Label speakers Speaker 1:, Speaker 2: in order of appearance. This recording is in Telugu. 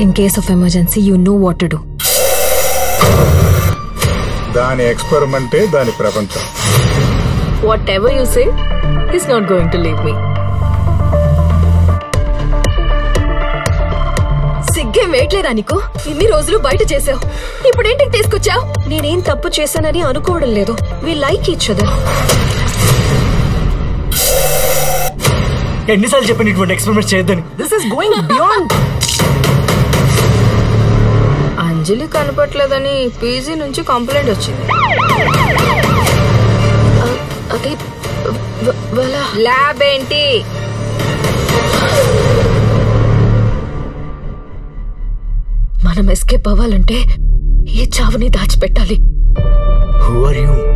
Speaker 1: in case of emergency you know what to do
Speaker 2: దాని ఎక్స్పెరిమెంటే దాని ప్రపంచం
Speaker 1: whatever you say is not going to leave me సిగ్గే వేయట్లేదా నీకు ఇన్ని రోజులు బయట చేసావు ఇప్పుడు ఏంటికి తీసుకొచ్చావు నేనేం తప్పు చేశానని అనుకోవడం లేదు వి లైక్ ఈచ్ అదర్
Speaker 3: ఎన్నిసార్లు చెప్పిన ఇటువంటి ఎక్స్పెరిమెంట్ చేయొద్దని this is going beyond
Speaker 1: Anjali కనపట్లేదని పీజీ నుంచి కంప్లైంట్ వచ్చింది అదే ల్యాబ్ ఏంటి మనం ఎస్కేప్ అవ్వాలంటే ఏ చావుని దాచిపెట్టాలి
Speaker 3: హూ ఆర్ యూ